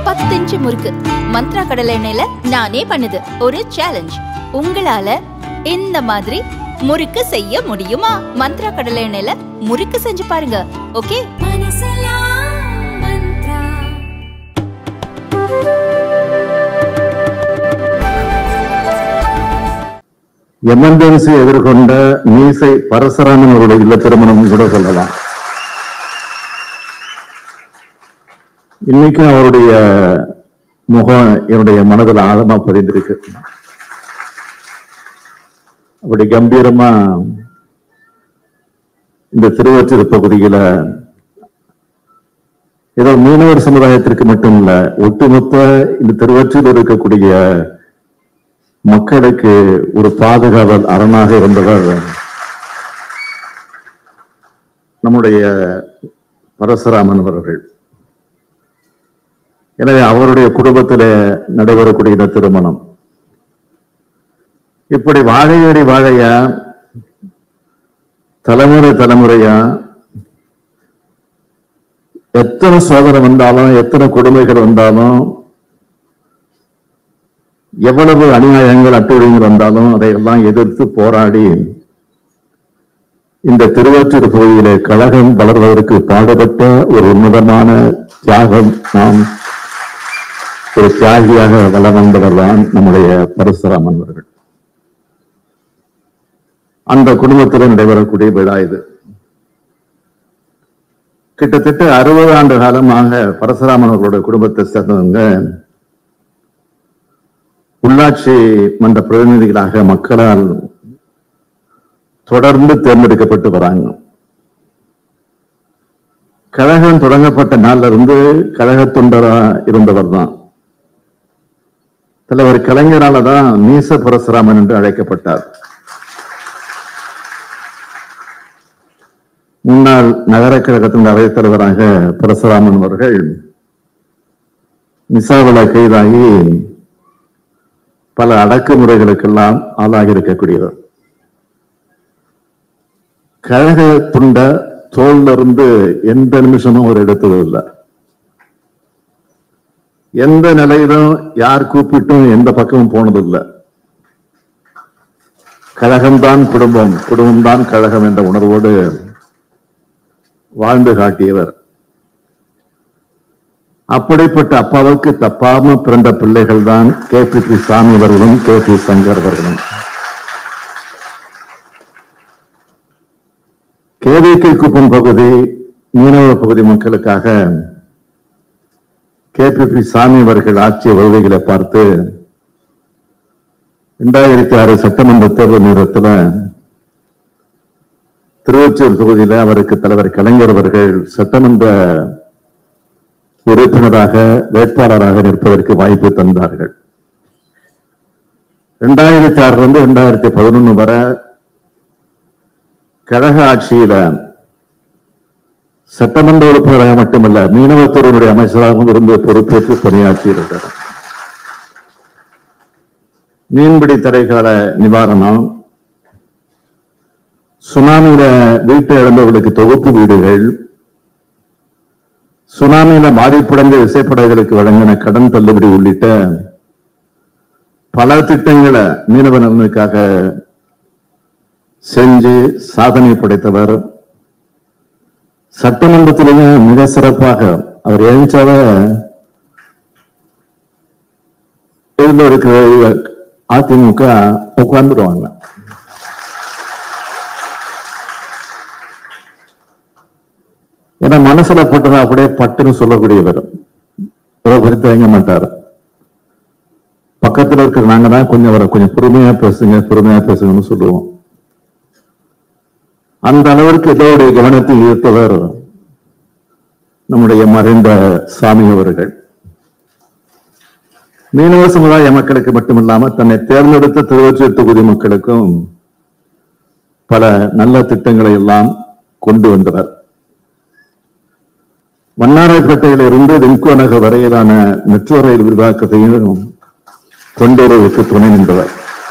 பத்து இன்ச்சு முறுக்கு மந்த்ரா கடலை எண்ணெயில நானே பண்ணுது ஒரு சேலஞ்ச் உங்களால இந்த மாதிரி முறுக்கு செய்ய முடியுமா மந்த்ரா கடலை எண்ணெயில முறுக்கு செஞ்சு பாருங்க ஓகே எமர்ஜென்சி எதிர்கொண்ட மீசை பரசுராமன் அவருடைய இல்ல திருமணம் கூட சொல்லலாம் இன்னைக்கும் அவருடைய முகம் என்னுடைய மனதில் ஆழமா பதிந்திருக்கு அப்படி கம்பீரமா இந்த திருவொற்றியூர் பகுதியில ஏதோ மீனவர் சமுதாயத்திற்கு மட்டும் இல்ல ஒட்டுமொத்த இந்த திருவொற்றியில் இருக்கக்கூடிய மக்களுக்கு ஒரு பாதுகாவல் அரணாக இருந்தவர் நம்முடைய பரசுராமன் அவர்கள் எனவே அவருடைய குடும்பத்திலே நடைபெறக்கூடிய இந்த திருமணம் இப்படி வாழையடி வாழையா தலைமுறை தலைமுறையா எத்தனை சோதனை வந்தாலும் எத்தனை கொடுமைகள் வந்தாலும் எவ்வளவு அநியாயங்கள் அட்டுழியங்கள் வந்தாலும் அதையெல்லாம் எதிர்த்து போராடி இந்த திருவொற்றியூர் பகுதியிலே கழகம் வளர்வதற்கு பாடுபட்ட ஒரு உன்னதமான தியாகம் நாம் ஒரு தியாகியாக வளம் வந்தவர் தான் நம்முடைய பரசுராமன் அவர்கள் அந்த குடும்பத்தில் நடைபெறக்கூடிய விழா இது கிட்டத்தட்ட அறுபது ஆண்டு காலமாக பரசுராமன் அவர்களுடைய குடும்பத்தை சேர்ந்தவங்க உள்ளாட்சி மன்ற பிரதிநிதிகளாக மக்களால் தொடர்ந்து தேர்ந்தெடுக்கப்பட்டு வராங்க கழகம் தொடங்கப்பட்ட நாள்ல இருந்து கழக தொண்டரா இருந்தவர் தான் தலைவர் கலைஞரால தான் மீச பரசுராமன் என்று அழைக்கப்பட்டார் முன்னாள் நகர கழகத்தின் அவைத் தலைவராக பரசுராமன் அவர்கள் மிசாவில கைதாகி பல அடக்குமுறைகளுக்கெல்லாம் ஆளாகி இருக்கக்கூடியவர் கழக துண்ட தோல்ல இருந்து எந்த நிமிஷமும் அவர் எடுத்தது இல்லை எந்த நிலையிலும் யார் கூப்பிட்டும் எந்த பக்கமும் போனதில்லை கழகம்தான் குடும்பம் குடும்பம்தான் கழகம் என்ற உணர்வோடு வாழ்ந்து காட்டியவர் அப்படிப்பட்ட அப்பாவுக்கு தப்பாம பிறந்த பிள்ளைகள் தான் கே பி பி சாமி அவர்களும் கே பி சங்கர் அவர்களும் கேவிகை குப்பம் பகுதி மீனவ பகுதி மக்களுக்காக கே பி பி சாமி அவர்கள் ஆட்சிய வருகைகளை பார்த்து இரண்டாயிரத்தி ஆறு சட்டமன்ற தேர்தல் நேரத்தில் திருவொற்றியூர் தொகுதியில அவருக்கு தலைவர் கலைஞர் அவர்கள் சட்டமன்ற உறுப்பினராக வேட்பாளராக நிற்பதற்கு வாய்ப்பு தந்தார்கள் இரண்டாயிரத்தி ஆறுல இருந்து இரண்டாயிரத்தி பதினொன்னு வரை கழக ஆட்சியில சட்டமன்ற உறுப்பினராக மட்டுமல்ல மீனவத்துறையினுடைய அமைச்சராகவும் இருந்து பொறுப்பேற்று பணியாற்றியிருக்கிறார் மீன்பிடி தடைக்கால நிவாரணம் சுனாமியில வீட்டை இழந்தவர்களுக்கு தொகுப்பு வீடுகள் சுனாமியில பாதிப்படைந்த விசைப்படைகளுக்கு வழங்கின கடன் தள்ளுபடி உள்ளிட்ட பல திட்டங்களை மீனவ நலனுக்காக செஞ்சு சாதனை படைத்தவர் சட்டமன்றத்திலேயும் மிக சிறப்பாக அவர் எழுந்தாத இதுல இருக்கிற அதிமுக உட்கார்ந்துருவாங்க ஏன்னா மனசுல பட்டதை அப்படியே பட்டுன்னு சொல்லக்கூடியவர் இவரை குறித்து தயங்க மாட்டார் பக்கத்துல இருக்கிற நாங்க தான் கொஞ்சம் அவரை கொஞ்சம் பொறுமையா பேசுங்க பொறுமையா பேசுங்கன்னு சொல்லுவோம் அந்த அளவிற்கு இதோடைய கவனத்தை ஈர்த்தவர் நம்முடைய மறைந்த சாமி அவர்கள் மீனவ சமுதாய மக்களுக்கு மட்டுமில்லாம தன்னை தேர்ந்தெடுத்த திருவொற்றியூர் தொகுதி மக்களுக்கும் பல நல்ல திட்டங்களை எல்லாம் கொண்டு வந்தவர் வண்ணாரப்பேட்டையில இருந்து வெண்கோ நகர் வரையிலான மெட்ரோ ரயில் விரிவாக்கத்தையும் கொண்டுவருவதற்கு துணை நின்றவர்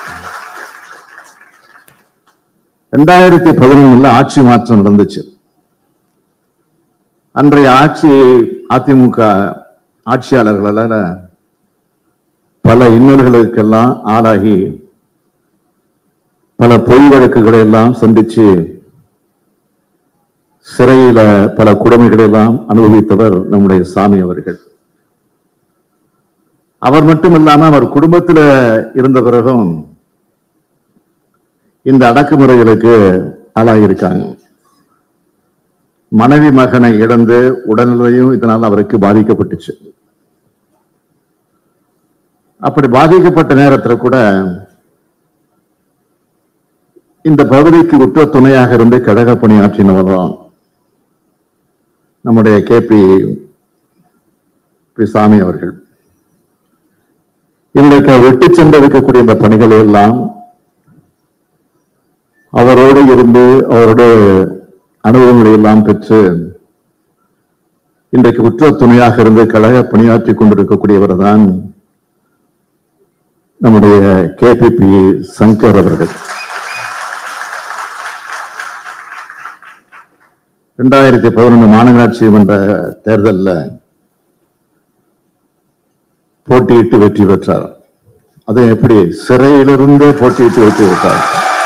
ரெண்டாயிரத்தி பதினொன்னுல ஆட்சி மாற்றம் நடந்துச்சு அன்றைய ஆட்சி அதிமுக ஆட்சியாளர்களால பல இன்னல்களுக்கெல்லாம் ஆளாகி பல பொய் வழக்குகளை எல்லாம் சந்திச்சு சிறையில பல கொடுமைகளை எல்லாம் அனுபவித்தவர் நம்முடைய சாமி அவர்கள் அவர் மட்டும் இல்லாம அவர் குடும்பத்துல இருந்த பிறகும் இந்த அடக்குமுறைகளுக்கு ஆளாகியிருக்காங்க மனைவி மகனை இழந்து உடல்நிலையும் இதனால் அவருக்கு பாதிக்கப்பட்டுச்சு அப்படி பாதிக்கப்பட்ட நேரத்துல கூட இந்த பகுதிக்கு உற்ற துணையாக இருந்து கழக பணியாற்றினவர் தான் நம்முடைய கே பி பி சாமி அவர்கள் இன்றைக்கு விட்டு சென்றிருக்கக்கூடிய இந்த பணிகளை எல்லாம் அவரோடு இருந்து அவருடைய அனுபவங்களை எல்லாம் பெற்று இன்றைக்கு உற்ற துணையாக இருந்து கழக பணியாற்றி கொண்டிருக்கக்கூடியவர் தான் நம்முடைய கேபிபி சங்கர் அவர்கள் இரண்டாயிரத்தி பதினொன்று மாநகராட்சி மன்ற தேர்தலில் போட்டியிட்டு வெற்றி பெற்றார் அது எப்படி சிறையிலிருந்து போட்டியிட்டு வெற்றி பெற்றார்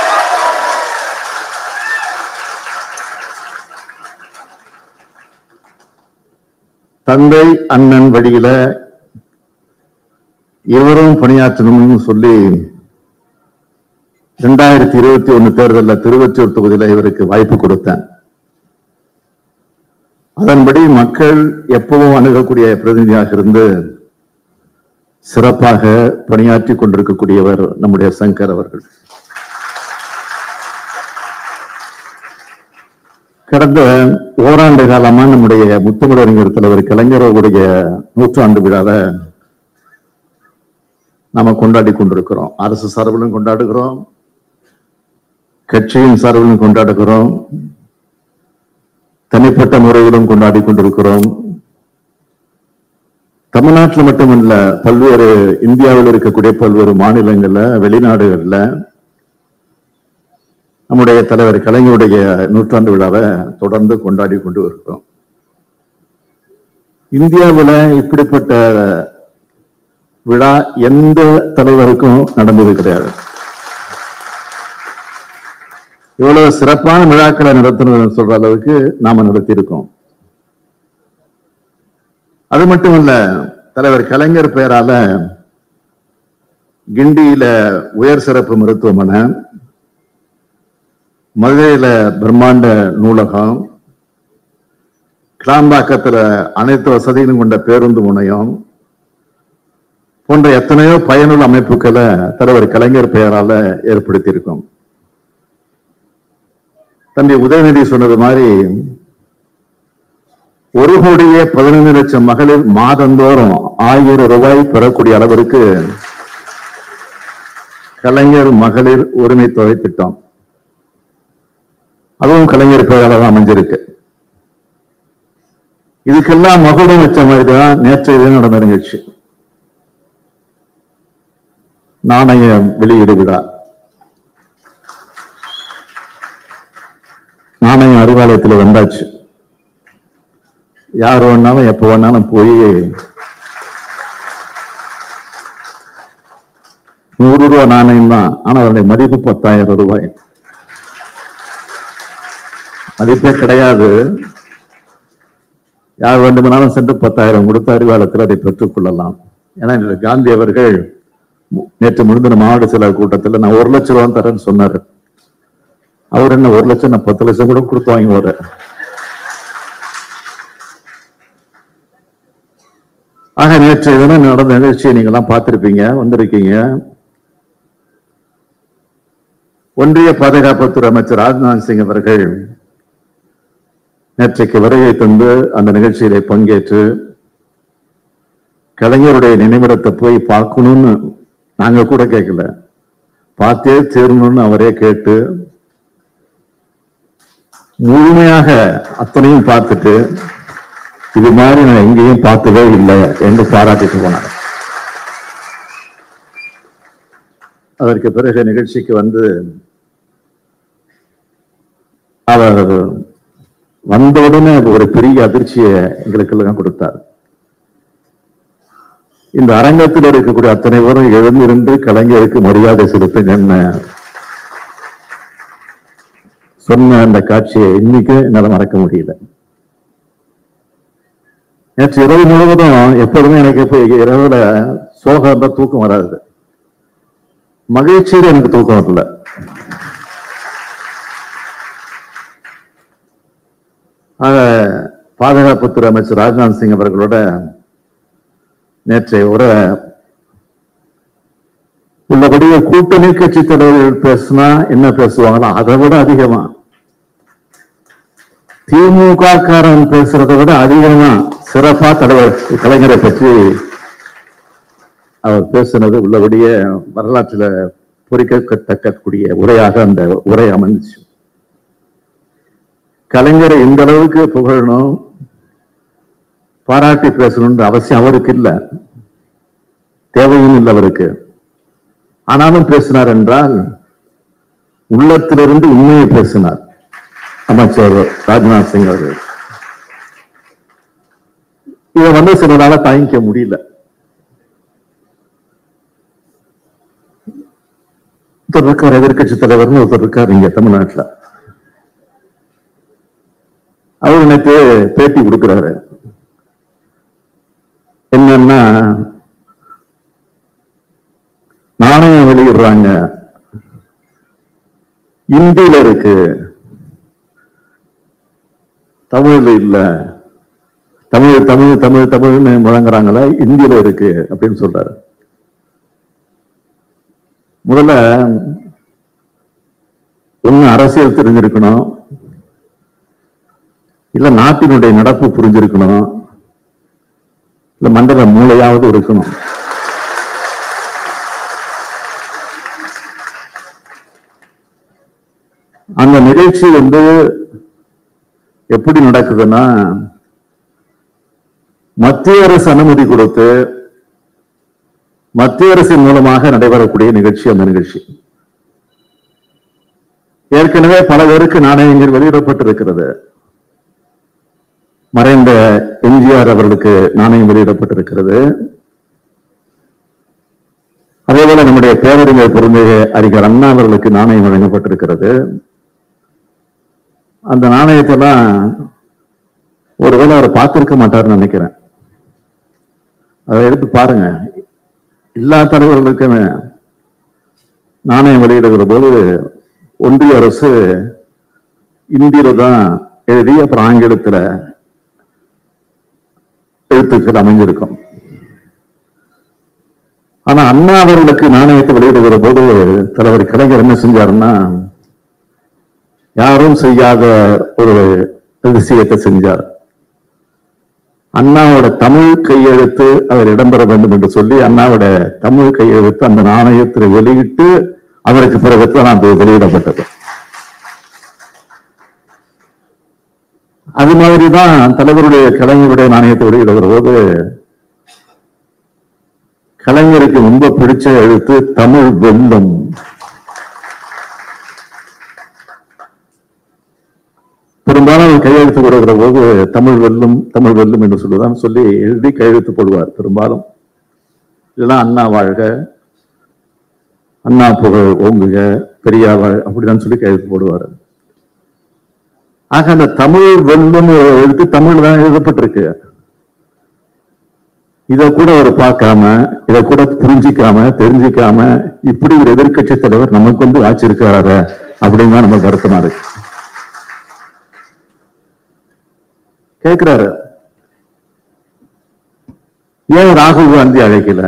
தந்தை அண்ணன் வழியில இவரும் பணியாற்றணும்னு சொல்லி இரண்டாயிரத்தி இருபத்தி ஒண்ணு தேர்தலில் திருவொற்றியூர் தொகுதியில இவருக்கு வாய்ப்பு கொடுத்தேன் அதன்படி மக்கள் எப்பவும் அணுகக்கூடிய பிரதிநிதியாக இருந்து சிறப்பாக பணியாற்றி கொண்டிருக்கக்கூடியவர் நம்முடைய சங்கர் அவர்கள் கடந்த ஓராண்டு காலமா நம்முடைய முத்தமிழறிஞர் தலைவர் கலைஞரோடைய நூற்றாண்டு விழாவை நாம கொண்டாடி கொண்டிருக்கிறோம் அரசு சார்பிலும் கொண்டாடுகிறோம் கட்சியின் சார்பிலும் கொண்டாடுகிறோம் தனிப்பட்ட முறையிலும் கொண்டாடி கொண்டிருக்கிறோம் தமிழ்நாட்டில் மட்டுமல்ல பல்வேறு இந்தியாவில் இருக்கக்கூடிய பல்வேறு மாநிலங்கள்ல வெளிநாடுகள்ல நம்முடைய தலைவர் கலைஞருடைய நூற்றாண்டு விழாவை தொடர்ந்து கொண்டாடி கொண்டு இருக்கிறோம் இந்தியாவில் இப்படிப்பட்ட விழா எந்த தலைவருக்கும் நடந்தது கிடையாது இவ்வளவு சிறப்பான விழாக்களை நடத்தணும் சொல்ற அளவுக்கு நாம நடத்தியிருக்கோம் அது மட்டுமல்ல தலைவர் கலைஞர் பெயரால கிண்டியில உயர் சிறப்பு மருத்துவமனை மதுரையில பிரம்மாண்ட நூலகம் கிளாம்பாக்கத்துல அனைத்து வசதிகளும் கொண்ட பேருந்து முனையம் போன்ற எத்தனையோ பயனுள்ள அமைப்புகளை தலைவர் கலைஞர் பெயரால ஏற்படுத்தியிருக்கோம் தம்பி உதயநிதி சொன்னது மாதிரி ஒரு கோடியே பதினைந்து லட்சம் மகளிர் மாதந்தோறும் ஆயிரம் ரூபாய் பெறக்கூடிய அளவிற்கு கலைஞர் மகளிர் உரிமை தொகை திட்டம் அதுவும் கலைஞர் பெயரால தான் அமைஞ்சிருக்கு இதுக்கெல்லாம் மகுடம் வச்ச மாதிரி தான் நேற்றைய தினம் நடந்த நிகழ்ச்சி நாணய வெளியீடு விழா நாணயம் அறிவாலயத்தில் வந்தாச்சு யார் வேணாலும் எப்ப வேணாலும் போய் நூறு ரூபா நாணயம் தான் ஆனா அதனுடைய மதிப்பு பத்தாயிரம் ரூபாய் மதிப்பே கிடையாது யார் வேண்டுமானாலும் சென்று பத்தாயிரம் கொடுத்து அறிவாலயத்தில் அதை பெற்றுக் கொள்ளலாம் ஏன்னா இந்த காந்தி அவர்கள் மு- நேற்று முழுந்தின மாவட்ட செயலர் கூட்டத்தில் நான் ஒரு லட்சம் ரூபா தரேன்னு சொன்னாரு அவர் என்ன ஒரு லட்சம் நான் பத்து லட்சம் கூட கொடுத்து வாங்கி வர ஆக நேற்று தினம் நடந்த நிகழ்ச்சியை நீங்க எல்லாம் பார்த்திருப்பீங்க வந்திருக்கீங்க ஒன்றிய பாதுகாப்புத்துறை அமைச்சர் ராஜ்நாத் சிங் அவர்கள் நேற்றைக்கு வருகை தந்து அந்த நிகழ்ச்சியிலே பங்கேற்று கலைஞருடைய நினைவிடத்தை போய் பார்க்கணும்னு நாங்க கூட கேட்கல பார்த்தே தேரணும்னு அவரே கேட்டு முழுமையாக அத்தனையும் பார்த்துட்டு இது மாதிரி நான் எங்கேயும் பார்த்ததே இல்லை என்று பாராட்டிட்டு போனார் அதற்கு பிறகு நிகழ்ச்சிக்கு வந்து அவர் வந்த உடனே ஒரு பெரிய அதிர்ச்சியை எங்களுக்கு எல்லாம் கொடுத்தார் இந்த அரங்கத்தில் இருக்கக்கூடிய அத்தனை பேரும் எழுந்திருந்து கலைஞருக்கு மரியாதை செலுத்துங்கன்னு சொன்ன அந்த காட்சியை இன்னைக்கு என்னால மறக்க முடியல நேற்று இரவு முழுவதும் எப்போதுமே எனக்கு இப்ப இரவுல சோகம் இருந்தா தூக்கம் வராது மகிழ்ச்சியில் எனக்கு தூக்கம் வரல ஆக பாதுகாப்புத்துறை அமைச்சர் ராஜ்நாத் சிங் அவர்களோட நேற்றைய உரை உள்ளபடியே கூட்டணி கட்சி தலைவர்கள் பேசினா என்ன பேசுவாங்களோ அதை விட அதிகமா திமுக காரன் பேசுறதை விட அதிகமா சிறப்பா தலைவர் கலைஞரை பற்றி அவர் பேசினது உள்ளபடியே வரலாற்றுல பொறிக்கத்தக்கக்கூடிய உரையாக அந்த உரை அமைந்துச்சு கலைஞரை இந்த அளவுக்கு புகழணும் பாராட்டி பேசணும்ன்ற அவசியம் அவருக்கு இல்ல தேவையும் இல்லை அவருக்கு ஆனாலும் பேசினார் என்றால் உள்ளத்திலிருந்து உண்மையை பேசினார் அமைச்சர் ராஜ்நாத் சிங் அவர்கள் இதை வந்து சிலரால தாங்கிக்க முடியல ஒருத்தர் இருக்கார் எதிர்கட்சி தலைவர்னு ஒருத்தர் இருக்கார் இங்க தமிழ்நாட்டுல அவர் நேற்று பேட்டி கொடுக்கிறாரு என்னன்னா நாணயம் வெளியிடுறாங்க இந்தியில இருக்கு தமிழ்ல இல்ல தமிழ் தமிழ் தமிழ் தமிழ்னு முழங்குறாங்களா இந்தியில இருக்கு அப்படின்னு சொல்றாரு முதல்ல ஒண்ணு அரசியல் தெரிஞ்சிருக்கணும் இல்ல நாட்டினுடைய நடப்பு புரிஞ்சிருக்கணும் இல்ல மண்டல மூளையாவது இருக்கணும் அந்த நிகழ்ச்சி வந்து எப்படி நடக்குதுன்னா மத்திய அரசு அனுமதி கொடுத்து மத்திய அரசின் மூலமாக நடைபெறக்கூடிய நிகழ்ச்சி அந்த நிகழ்ச்சி ஏற்கனவே பல பேருக்கு நாணயங்கள் வெளியிடப்பட்டிருக்கிறது மறைந்த எம்ஜிஆர் அவர்களுக்கு நாணயம் வெளியிடப்பட்டிருக்கிறது அதேபோல நம்முடைய பேரறிஞர் பொருந்திய அறிஞர் அண்ணா அவர்களுக்கு நாணயம் வழங்கப்பட்டிருக்கிறது அந்த நாணயத்தெல்லாம் ஒருவேளை அவர் பார்த்திருக்க மாட்டார்னு நினைக்கிறேன் அதை எடுத்து பாருங்க எல்லா தலைவர்களுக்குமே நாணயம் வெளியிடுகிற போது ஒன்றிய அரசு இந்தியில தான் எழுதி அப்புறம் ஆங்கிலத்துல எழுத்துக்கள் அமைஞ்சிருக்கும் ஆனா அண்ணா அவர்களுக்கு நாணயத்தை வெளியிடுகிற போது தலைவர் கலைஞர் என்ன செஞ்சாருன்னா யாரும் செய்யாத ஒரு விஷயத்தை செஞ்சார் அண்ணாவோட தமிழ் கையெழுத்து அவர் இடம்பெற வேண்டும் என்று சொல்லி அண்ணாவோட தமிழ் கையெழுத்து அந்த நாணயத்தில் வெளியிட்டு அவருக்கு பிறகுதான் அது வெளியிடப்பட்டது அது மாதிரிதான் தலைவருடைய கலைஞருடைய நாணயத்தை வெளியிடுகிற போது கலைஞருக்கு ரொம்ப பிடிச்ச எழுத்து தமிழ் வெல்லும் பெரும்பாலும் அவர் கையெழுத்து கொடுக்கிற போது தமிழ் வெல்லும் தமிழ் வெல்லும் என்று சொல்லுதான் சொல்லி எழுதி கையெழுத்து போடுவார் பெரும்பாலும் இதெல்லாம் அண்ணா வாழ்க அண்ணா புகழ் ஓங்குக பெரியா வாழ் அப்படிதான் சொல்லி கையெழுத்து போடுவார் ஆக அந்த தமிழ் வெல்லும் எழுத்து தமிழ் தான் எழுதப்பட்டிருக்கு இத கூட அவர் பார்க்காம இத கூட புரிஞ்சிக்காம தெரிஞ்சிக்காம இப்படி ஒரு எதிர்க்கட்சி தலைவர் நமக்கு வந்து ஆட்சி இருக்கிறாரு அப்படின்னு தான் நம்ம வருத்தமா இருக்கு கேட்கிறாரு ஏன் ராகுல் காந்தி அழைக்கல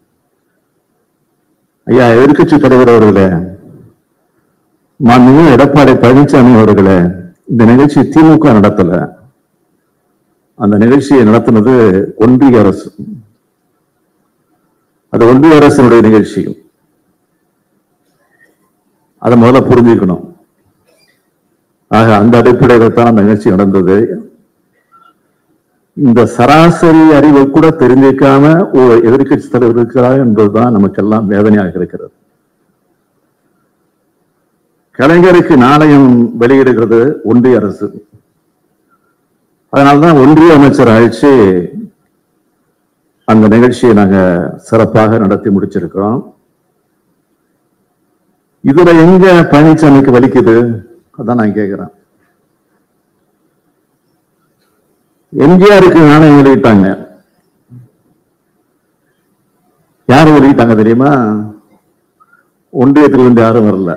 ஐயா எதிர்கட்சி தலைவர் அவர்களே மாண்புமிகு எடப்பாடி பழனிசாமி அவர்களே இந்த நிகழ்ச்சி திமுக நடத்தல அந்த நிகழ்ச்சியை நடத்தினது ஒன்றிய அரசு அது ஒன்றிய அரசினுடைய நிகழ்ச்சி அதை முதல்ல புரிஞ்சுக்கணும் ஆக அந்த அடிப்படையில் தான் அந்த நிகழ்ச்சி நடந்தது இந்த சராசரி அறிவை கூட தெரிஞ்சிக்காம ஒரு எதிர்க்கட்சி தலைவர் இருக்கிறார் என்பதுதான் நமக்கெல்லாம் வேதனையாக இருக்கிறது கலைஞருக்கு நாணயம் வெளியிடுகிறது ஒன்றிய அரசு அதனால்தான் ஒன்றிய அமைச்சர் அழைச்சு அந்த நிகழ்ச்சியை நாங்க சிறப்பாக நடத்தி முடிச்சிருக்கிறோம் இதுல எங்க பழனிசாமிக்கு வலிக்குது அதான் நான் கேக்குறேன் எம்ஜிஆருக்கு நாணயம் வெளியிட்டாங்க யார் வெளியிட்டாங்க தெரியுமா ஒன்றியத்திலிருந்து யாரும் வரல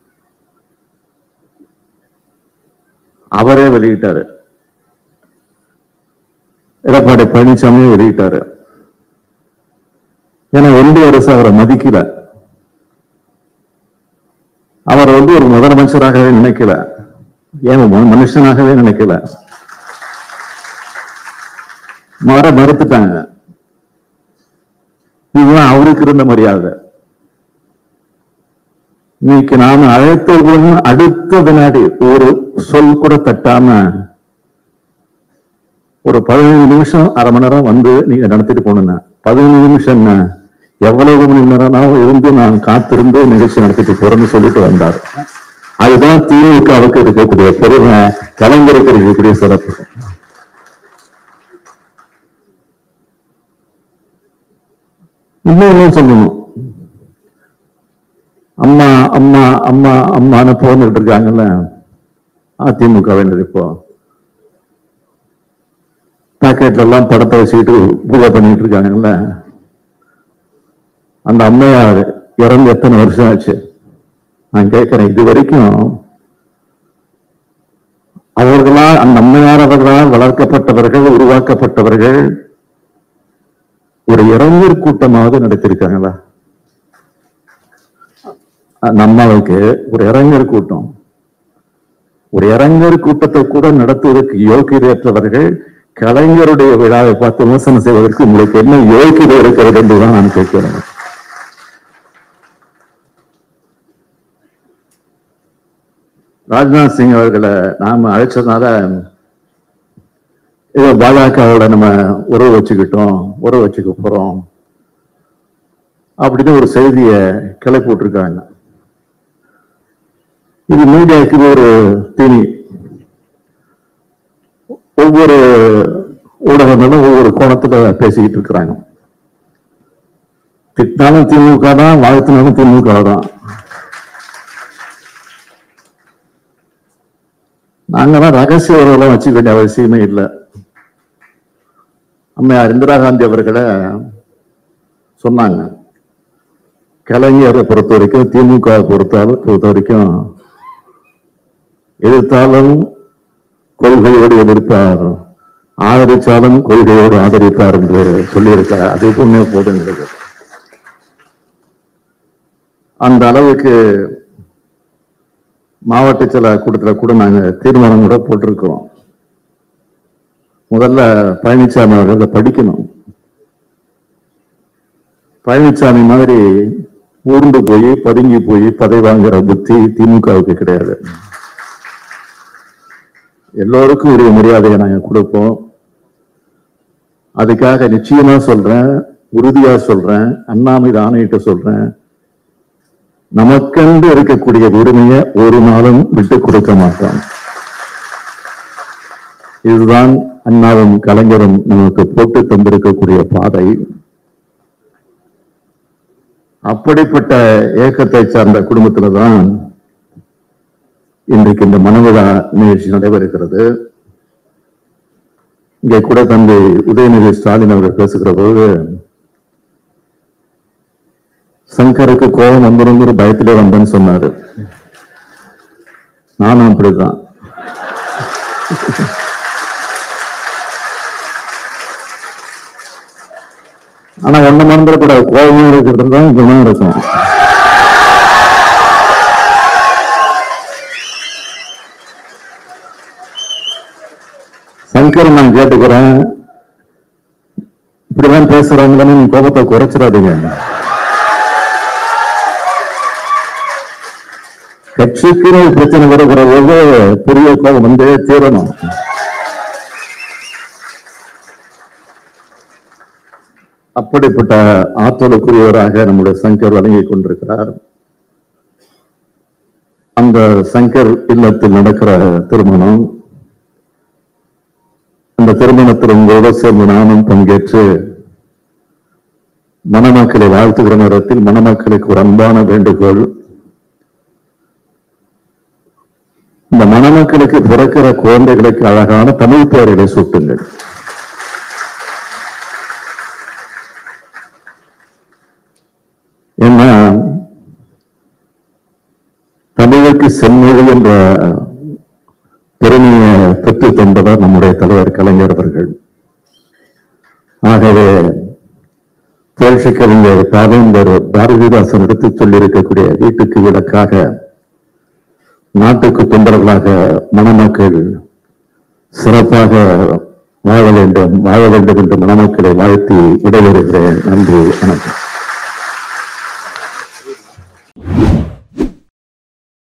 அவரே வெளியிட்டாரு எடப்பாடி பழனிசாமி வெளியிட்டாரு ஏன்னா ஒன்றிய அரசு அவரை மதிக்கல அவர் வந்து ஒரு முதலமைச்சராகவே நினைக்கல ஏன் ம- மனுஷனாகவே நினைக்கல மாற மறுத்துட்டாங்க இதுதான் அவருக்கு இருந்த மரியாதை இன்னைக்கு நாம அழைத்தவர்களும் அடுத்த வினாடி ஒரு சொல் கூட தட்டாம ஒரு பதினைந்து நிமிஷம் அரை மணி நேரம் வந்து நீங்க நடத்திட்டு போனுங்க பதினைந்து நிமிஷம் என்ன எவ்வளவு மணி நேரம் இருந்து நான் காத்திருந்து நிகழ்ச்சி நடத்திட்டு போறேன்னு சொல்லிட்டு வந்தார் அதுதான் திமுகவுக்கு இருக்கக்கூடிய பெருமை கலைஞருக்கு இருக்கக்கூடிய சிறப்பு இன்னும் சொல்லணும் அம்மா அம்மா அம்மா அம்மான்னு போன்னுட்டு இருக்காங்கல்ல அதிமுக வேண்டது இப்போ பாக்கெட்ல எல்லாம் படத்தை வச்சுக்கிட்டு பூஜை பண்ணிட்டு இருக்காங்கல்ல அந்த அம்மையார் இறந்து எத்தனை வருஷம் ஆச்சு நான் கேட்கிறேன் இது வரைக்கும் அவர்களால் அந்த அம்மையார் அவர்களால் வளர்க்கப்பட்டவர்கள் உருவாக்கப்பட்டவர்கள் ஒரு இளைஞர் கூட்டமாவது நடத்திருக்காங்களா அந்த அம்மாவுக்கு ஒரு இளைஞர் கூட்டம் ஒரு இளைஞர் கூட்டத்தை கூட நடத்துவதற்கு யோகியதையற்றவர்கள் கலைஞருடைய விழாவை பார்த்து விமர்சனம் செய்வதற்கு உங்களுக்கு என்ன யோகியதை இருக்கிறது என்றுதான் நான் கேட்கிறேன் ராஜ்நாத் சிங் அவர்களை நாம அழைச்சதுனால ஏதோ பாஜகவோட நம்ம உறவு வச்சுக்கிட்டோம் உறவு வச்சுக்க போறோம் அப்படின்னு ஒரு செய்தியை கிளப்பி விட்டுருக்காங்க இது மீடியாவுக்கு இது ஒரு தீனி ஒவ்வொரு ஊடகங்களும் ஒவ்வொரு கோணத்துல பேசிக்கிட்டு இருக்கிறாங்க திட்டினாலும் திமுக தான் வாழ்த்தினாலும் திமுக தான் நாங்கெல்லாம் ரகசிய உறவுலாம் வச்சுக்க வேண்டிய அவசியமே இல்லை அம்மையார் இந்திரா காந்தி அவர்களை சொன்னாங்க கலைஞரை பொறுத்த வரைக்கும் திமுக பொறுத்தாலும் பொறுத்த வரைக்கும் எதிர்த்தாலும் கொள்கையோடு எதிர்ப்பார் ஆதரிச்சாலும் கொள்கையோடு ஆதரிப்பார் என்று சொல்லியிருக்கார் அது புண்ணிய போதுங்கிறது அந்த அளவுக்கு மாவட்ட சில கூட்டத்தில் கூட நாங்க தீர்மானம் கூட போட்டிருக்கிறோம் முதல்ல பழனிசாமி அவர்களை படிக்கணும் பழனிசாமி மாதிரி ஊர்ந்து போய் பதுங்கி போய் பதவி வாங்குற புத்தி திமுகவுக்கு கிடையாது எல்லோருக்கும் உரிய மரியாதையை நாங்க கொடுப்போம் அதுக்காக நிச்சயமா சொல்றேன் உறுதியா சொல்றேன் அண்ணாமலை ஆணையிட்ட சொல்றேன் நமக்கென்று இருக்கக்கூடிய உரிமையை ஒரு நாளும் விட்டு கொடுக்க மாட்டோம் இதுதான் அண்ணாவும் கலைஞரும் நமக்கு போட்டு தந்திருக்கக்கூடிய பாதை அப்படிப்பட்ட இயக்கத்தை சார்ந்த குடும்பத்துல தான் இன்றைக்கு இந்த மனவிழா நிகழ்ச்சி நடைபெறுகிறது இங்கே கூட தந்தை உதயநிதி ஸ்டாலின் அவர்கள் பேசுகிற போது சங்கருக்கு கோபம் வந்துருங்கிற பயத்திலே வந்தேன்னு சொன்னாரு நானும் அப்படிதான் ஆனா ஒண்ணு மறந்துடக்கூடாது கோபமும் இருக்கிறது தான் குணம் இருக்கும் சங்கர் நான் கேட்டுக்கிறேன் இப்படிதான் பேசுறாங்கன்னு நீங்க கோபத்தை குறைச்சிடாதீங்க கட்சிக்குன்னு ஒரு பிரச்சனை வருகிற போது பெரிய கோபம் வந்தே தீரணும் அப்படிப்பட்ட ஆற்றலுக்குரியவராக நம்முடைய சங்கர் வழங்கிக் கொண்டிருக்கிறார் அந்த சங்கர் இல்லத்தில் நடக்கிற திருமணம் அந்த திருமணத்தில் உங்களோட சேர்ந்து நானும் பங்கேற்று மணமக்களை வாழ்த்துகிற நேரத்தில் மணமக்களுக்கு ஒரு அன்பான வேண்டுகோள் இந்த மணமக்களுக்கு பிறக்கிற குழந்தைகளுக்கு அழகான தமிழ் பெயர்களை சூட்டுங்கள் ஏன்னா தமிழுக்கு செம்மொழி என்ற பெருமையை பெற்று தந்தவர் நம்முடைய தலைவர் கலைஞர் அவர்கள் ஆகவே புரட்சி கவிஞர் பாவேந்தர் பாரதிதாசன் எடுத்துச் சொல்லியிருக்கக்கூடிய வீட்டுக்கு விளக்காக நாட்டுக்கு தொண்டர்களாக மணமக்கள் சிறப்பாக வாழ வேண்டும் வாழ வேண்டும் என்று மணமக்களை வாழ்த்தி விடைபெறுகிறேன் நன்றி வணக்கம்